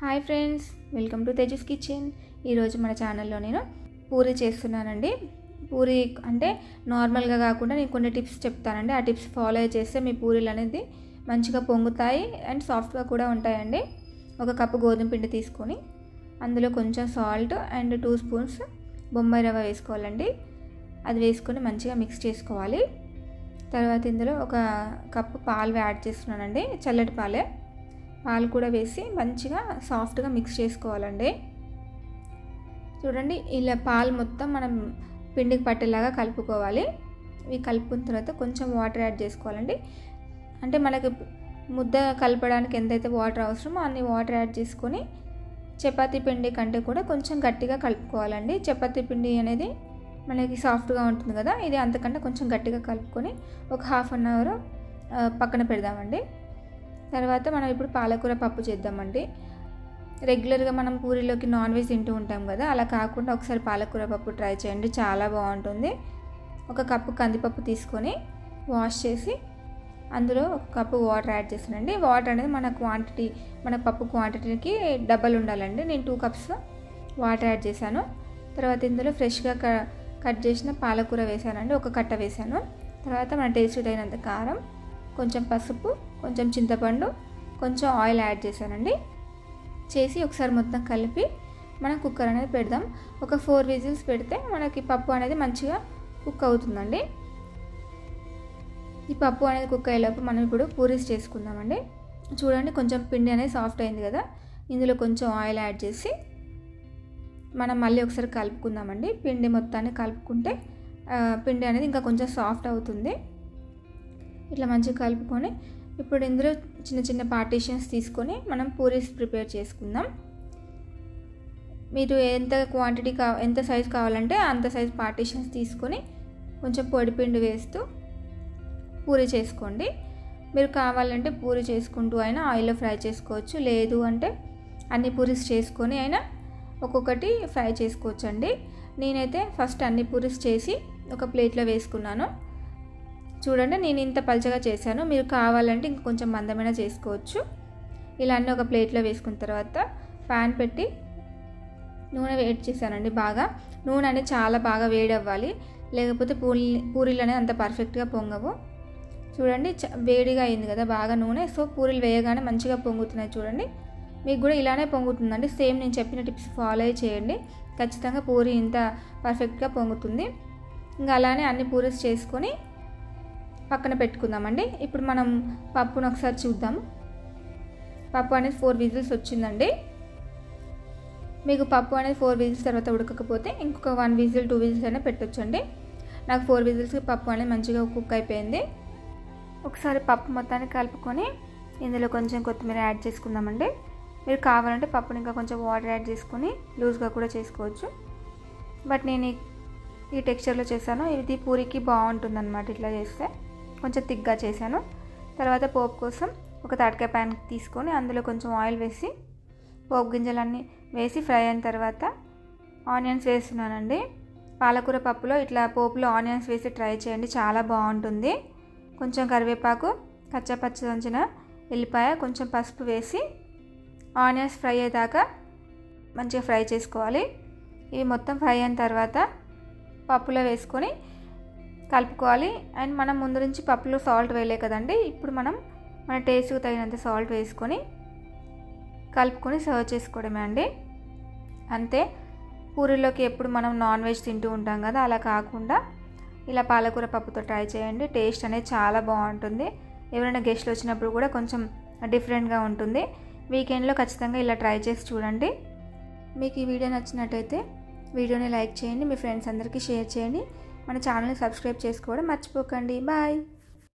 hi friends welcome to Tejas kitchen ఈరోజు మన ఛానల్లో నేను పూరి చేస్తున్నానండి పూరి అంటే నార్మల్గా కాకుండా నేను కొన్ని టిప్స్ చెప్తానండి ఆ టిప్స్ ఫాలో చేస్తే మీ పూరీలు అనేది మంచిగా పొంగుతాయి అండ్ సాఫ్ట్గా కూడా ఉంటాయండి ఒక కప్పు గోధుమ పిండి తీసుకొని అందులో కొంచెం salt and two spoons Bombay రవ్వ వేసుకోవాలండి అది వేసుకొని మంచిగా మిక్స్ చేసుకోవాలి తర్వాత ఇందులో ఒక కప్పు పాలు యాడ్ చేస్తున్నానండి చల్లటి పాలే పాలు కూడా వేసి మంచిగా సాఫ్ట్గా మిక్స్ చేసుకోవాలండి చూడండి ఇలా పాలు మొత్తం మనం పిండికి పట్టేలాగా కలుపుకోవాలి ఇవి కలుపుకున్న తర్వాత కొంచెం వాటర్ యాడ్ చేసుకోవాలండి అంటే మనకి ముద్ద కలపడానికి ఎంతైతే వాటర్ అవసరమో అన్ని వాటర్ యాడ్ చేసుకొని చపాతీ పిండి కంటే కూడా కొంచెం గట్టిగా కలుపుకోవాలండి చపాతీ పిండి అనేది మనకి సాఫ్ట్గా ఉంటుంది కదా ఇది అంతకంటే కొంచెం గట్టిగా కలుపుకొని ఒక హాఫ్ అన్ అవర్ పక్కన పెడదామండి తర్వాత మనం ఇప్పుడు పాలకూర పప్పు చేద్దామండి రెగ్యులర్గా మనం పూరీలోకి నాన్ వెజ్ తింటూ ఉంటాం కదా అలా కాకుండా ఒకసారి పాలకూర పప్పు ట్రై చేయండి చాలా బాగుంటుంది ఒక కప్పు కందిపప్పు తీసుకొని వాష్ చేసి అందులో ఒక కప్పు వాటర్ యాడ్ చేస్తానండి వాటర్ అనేది మన క్వాంటిటీ మన పప్పు క్వాంటిటీకి డబల్ ఉండాలండి నేను టూ కప్స్ వాటర్ యాడ్ చేశాను తర్వాత ఇందులో ఫ్రెష్గా క కట్ చేసిన పాలకూర వేసానండి ఒక కట్ట వేసాను తర్వాత మన టేస్ట్ తగినంత కారం కొంచెం పసుపు కొంచెం చింతపండు కొంచెం ఆయిల్ యాడ్ చేశానండి చేసి ఒకసారి మొత్తం కలిపి మనం కుక్కర్ అనేది పెడదాం ఒక ఫోర్ విజిల్స్ పెడితే మనకి పప్పు అనేది మంచిగా కుక్ అవుతుందండి ఈ పప్పు అనేది కుక్ అయ్యేలోపు మనం ఇప్పుడు పూరీస్ చేసుకుందామండి చూడండి కొంచెం పిండి అనేది సాఫ్ట్ అయింది కదా ఇందులో కొంచెం ఆయిల్ యాడ్ చేసి మనం మళ్ళీ ఒకసారి కలుపుకుందామండి పిండి మొత్తాన్ని కలుపుకుంటే పిండి అనేది ఇంకా కొంచెం సాఫ్ట్ అవుతుంది ఇట్లా మంచిగా కలుపుకొని ఇప్పుడు ఇందులో చిన్న చిన్న పార్టీషన్స్ తీసుకొని మనం పూరీస్ ప్రిపేర్ చేసుకుందాం మీరు ఎంత క్వాంటిటీ కా ఎంత సైజ్ కావాలంటే అంత సైజ్ పార్టీషన్స్ తీసుకొని కొంచెం పొడిపిండి వేస్తూ పూరి చేసుకోండి మీరు కావాలంటే పూరి చేసుకుంటూ అయినా ఆయిల్లో ఫ్రై చేసుకోవచ్చు లేదు అంటే అన్ని పూరీస్ చేసుకొని అయినా ఒక్కొక్కటి ఫ్రై చేసుకోవచ్చు అండి నేనైతే ఫస్ట్ అన్ని పూరీస్ చేసి ఒక ప్లేట్లో వేసుకున్నాను చూడండి నేను ఇంత పలచగా చేశాను మీరు కావాలంటే ఇంకొంచెం మందమైన చేసుకోవచ్చు ఇలా అన్నీ ఒక ప్లేట్లో వేసుకున్న తర్వాత ప్యాన్ పెట్టి నూనె వేడి చేశానండి బాగా నూనె అనేది చాలా బాగా వేడి అవ్వాలి లేకపోతే పూరి పూరీలు అనేది అంత పర్ఫెక్ట్గా పొంగవు చూడండి వేడిగా అయింది కదా బాగా నూనె సో పూరీలు వేయగానే మంచిగా పొంగుతున్నాయి చూడండి మీకు కూడా ఇలానే పొంగుతుందండి సేమ్ నేను చెప్పిన టిప్స్ ఫాలో చేయండి ఖచ్చితంగా పూరి ఇంత పర్ఫెక్ట్గా పొంగుతుంది ఇంకా అలానే అన్ని పూరీస్ చేసుకొని పక్కన పెట్టుకుందామండి ఇప్పుడు మనం పప్పును ఒకసారి చూద్దాము పప్పు అనేది ఫోర్ విజిల్స్ వచ్చిందండి మీకు పప్పు అనేది ఫోర్ విజిల్స్ తర్వాత ఉడకకపోతే ఇంకొక వన్ విజిల్ టూ విజిల్స్ అయినా పెట్టొచ్చండి నాకు ఫోర్ విజిల్స్కి పప్పు అనేది మంచిగా కుక్ అయిపోయింది ఒకసారి పప్పు మొత్తాన్ని కలుపుకొని ఇందులో కొంచెం కొత్తిమీర యాడ్ చేసుకుందామండి మీరు కావాలంటే పప్పుని ఇంకా కొంచెం వాటర్ యాడ్ చేసుకొని లూజ్గా కూడా చేసుకోవచ్చు బట్ నేను ఈ టెక్స్చర్లో చేశాను ఇది పూరికి బాగుంటుంది అనమాట ఇట్లా చేస్తే కొంచెం థిక్గా చేశాను తర్వాత పోపు కోసం ఒక తడకాయ ప్యాన్ తీసుకొని అందులో కొంచెం ఆయిల్ వేసి పోపు గింజలన్నీ వేసి ఫ్రై అయిన తర్వాత ఆనియన్స్ వేస్తున్నానండి పాలకూర పప్పులో ఇట్లా పోపులో ఆనియన్స్ వేసి ట్రై చేయండి చాలా బాగుంటుంది కొంచెం కరివేపాకు కచ్చపచ్చ దంచిన ఎల్లిపాయ కొంచెం పసుపు వేసి ఆనియన్స్ ఫ్రై అయ్యేదాకా మంచిగా ఫ్రై చేసుకోవాలి ఇవి మొత్తం ఫ్రై అయిన తర్వాత పప్పులో వేసుకొని కలుపుకోవాలి అండ్ మనం ముందు నుంచి పప్పులో సాల్ట్ వేయలే కదండి ఇప్పుడు మనం మన టేస్ట్కి తగినంత సాల్ట్ వేసుకొని కలుపుకొని సర్వ్ చేసుకోవడమే అండి అంతే పూరీలోకి ఎప్పుడు మనం నాన్ వెజ్ తింటూ ఉంటాం కదా అలా కాకుండా ఇలా పాలకూర పప్పుతో ట్రై చేయండి టేస్ట్ అనేది చాలా బాగుంటుంది ఎవరైనా గెస్ట్లు వచ్చినప్పుడు కూడా కొంచెం డిఫరెంట్గా ఉంటుంది వీకెండ్లో ఖచ్చితంగా ఇలా ట్రై చేసి చూడండి మీకు ఈ వీడియో నచ్చినట్టయితే వీడియోని లైక్ చేయండి మీ ఫ్రెండ్స్ అందరికీ షేర్ చేయండి మన ఛానల్ని సబ్స్క్రైబ్ చేసుకోవడం మర్చిపోకండి బాయ్